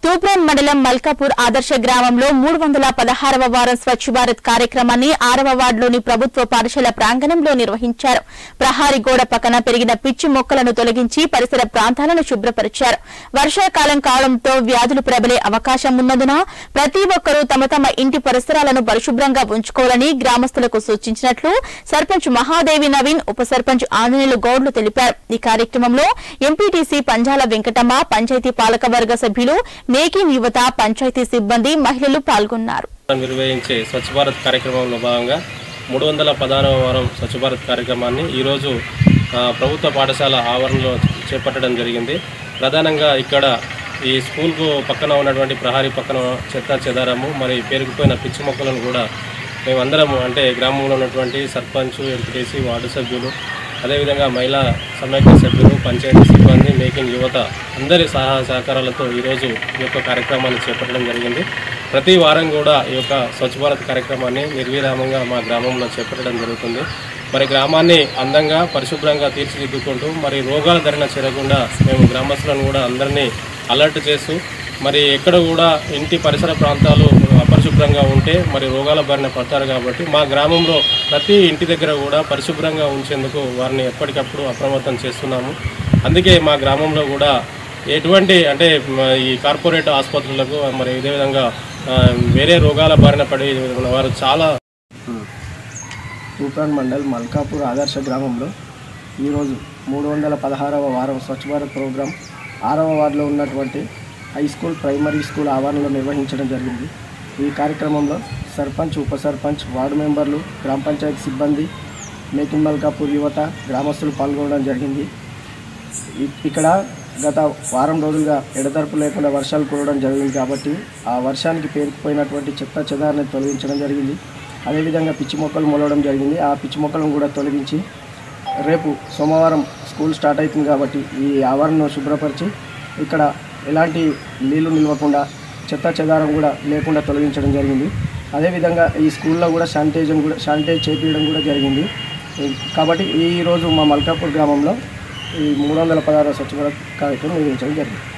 తూప్రాన్ మండలం మల్కాపూర్ ఆదర్శ గ్రామంలో మూడు వందల పదహారవ వారం స్వచ్ఛ భారత్ కార్యక్రమాన్ని ఆరవ వార్డులోని ప్రభుత్వ పాఠశాల ప్రాంగణంలో నిర్వహించారు ప్రహారీ గోడ పక్కన పెరిగిన పిచ్చి మొక్కలను తొలగించి పరిసర ప్రాంతాలను శుభ్రపరిచారు వర్షాకాలం కావడంతో వ్యాధులు ప్రబలే అవకాశం ఉన్నందున ప్రతి ఒక్కరూ తమ తమ ఇంటి పరిసరాలను పరిశుభ్రంగా ఉంచుకోవాలని గ్రామస్తులకు సూచించినట్లు సర్పంచ్ మహాదేవి నవీన్ ఉప సర్పంచ్ ఆంజనేయులు గౌడ్లు తెలిపారు ఈ కార్యక్రమంలో ఎంపీటీసీ పంజాల వెంకటమ్మ పంచాయతీ పాలకవర్గ సభ్యులు మేకింగ్ యువత పంచాయతీ సిబ్బంది మహిళలు పాల్గొన్నారు నిర్వహించే స్వచ్ఛ భారత్ కార్యక్రమంలో భాగంగా మూడు వందల పదహారవ వారం స్వచ్ఛ భారత్ కార్యక్రమాన్ని ఈరోజు ఆ, ప్రభుత్వ పాఠశాల ఆవరణలో చేపట్టడం జరిగింది ప్రధానంగా ఇక్కడ ఈ స్కూల్కు పక్కన ఉన్నటువంటి ప్రహారీ పక్కన చెత్త చెదారము మరి పెరిగిపోయిన పిచ్చి మొక్కలను కూడా మేమందరము అంటే గ్రామంలో ఉన్నటువంటి సర్పంచ్ ఎంపీటీసీ వార్డు సభ్యులు అదేవిధంగా మహిళా సమైక్య సభ్యులు పంచాయతీ సిబ్బంది మేకింగ్ యువత అందరి సహాయ సహకారాలతో ఈరోజు ఈ యొక్క కార్యక్రమాన్ని చేపట్టడం జరిగింది ప్రతి వారం కూడా ఈ యొక్క స్వచ్ఛ భారత్ కార్యక్రమాన్ని నిర్విరామంగా మా గ్రామంలో చేపట్టడం జరుగుతుంది మరి గ్రామాన్ని అందంగా పరిశుభ్రంగా తీర్చిదిద్దుకుంటూ మరి రోగాల ధరణ చేరకుండా మేము గ్రామస్తులను కూడా అందరినీ అలర్ట్ చేస్తూ మరి ఎక్కడ కూడా ఇంటి పరిసర ప్రాంతాలు అపరిశుభ్రంగా ఉంటే మరి రోగాల బారిన పడతారు కాబట్టి మా గ్రామంలో ప్రతి ఇంటి దగ్గర కూడా పరిశుభ్రంగా ఉంచేందుకు వారిని ఎప్పటికప్పుడు అప్రమత్తం చేస్తున్నాము అందుకే మా గ్రామంలో కూడా ఎటువంటి అంటే మ, ఈ కార్పొరేట్ ఆసుపత్రులకు మరి ఇదే విధంగా ఆ, వేరే రోగాల బారిన పడి వారు చాలా తూప్రాన్ మండల్ మల్కాపూర్ ఆదర్శ గ్రామంలో ఈరోజు మూడు వందల పదహారవ వారం స్వచ్ఛ భారత్ ప్రోగ్రాం ఆరవ వార్డులో ఉన్నటువంటి హై స్కూల్ ప్రైమరీ స్కూల్ ఆవరణలో నిర్వహించడం జరిగింది ఈ కార్యక్రమంలో సర్పంచ్ ఉప సర్పంచ్ వార్డు మెంబర్లు గ్రామ పంచాయతీ సిబ్బంది మేకింగ్ మల్కాపూర్ యువత గ్రామస్తులు పాల్గొనడం జరిగింది ఇ- ఇక్కడ గత వారం రోజులుగా ఎడతెరపు లేకుండా వర్షాలు కురవడం జరిగింది కాబట్టి ఆ వర్షానికి పేరుకుపోయినటువంటి చెత్త చెదారాన్ని తొలగించడం జరిగింది అదేవిధంగా పిచ్చి మొక్కలు మొలవడం జరిగింది ఆ పిచ్చి మొక్కలను కూడా తొలగించి రేపు సోమవారం స్కూల్ స్టార్ట్ అవుతుంది కాబట్టి ఈ ఆవరణను శుభ్రపరిచి ఇక్కడ ఎలాంటి నీళ్లు నిల్వకుండా చెత్త చెదారం కూడా లేకుండా తొలగించడం జరిగింది అదేవిధంగా ఈ స్కూల్లో కూడా శానిటైజం కూడా శానిటైజ్ చేపించడం కూడా జరిగింది ఈ- కాబట్టి ఈ రోజు మా మల్కాపూర్ గ్రామంలో ఈ మూడు వందల పదహారు స్వచ్ఛ భారత్ కార్యక్రమం నిర్వహించడం జరిగింది